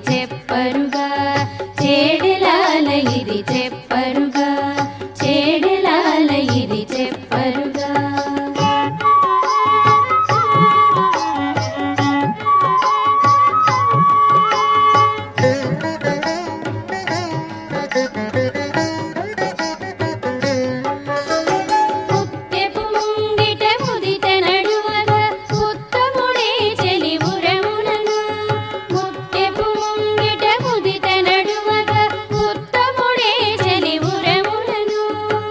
చెప్పరుగా చేడెలాల ఇది చెప్పరుగా చేడెలాల ఇది చెప్పరుగా పుట్టెపు ముంగిట ముదిట నడువగా ఉత్తముడే చెలివురములను పుట్టెపు ముంగిట ముదిట నడువగా ఉత్తముడే చెలివురములను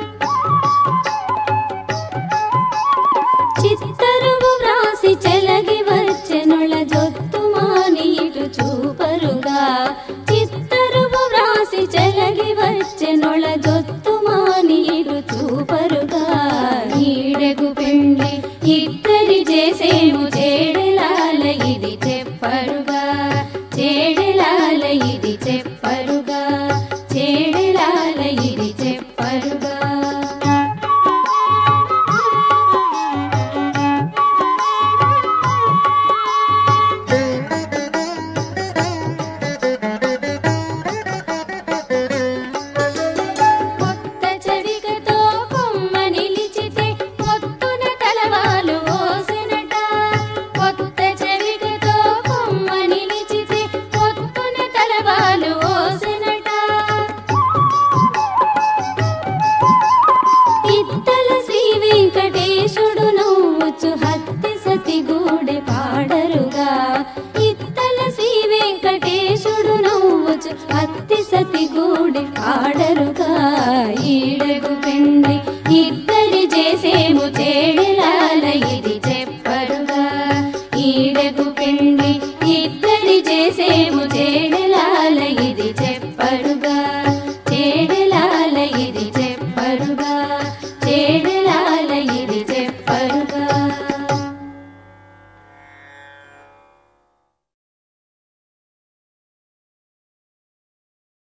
చిత్తరువు వ్రాసి చెలగి వచ్చెనుల జొత్తు మాని ఇటు చూపరుగా చిత్తరువు వ్రాసి చెలగి వచ్చెనుల జొత్తు మాని ఇటు చూపరుగా ఈడెగు పిండి ఇద్దరి చేసేము చేడెలాల ఇది చెప్పరుగా చేడెలాల ఇది చెప్పరుగా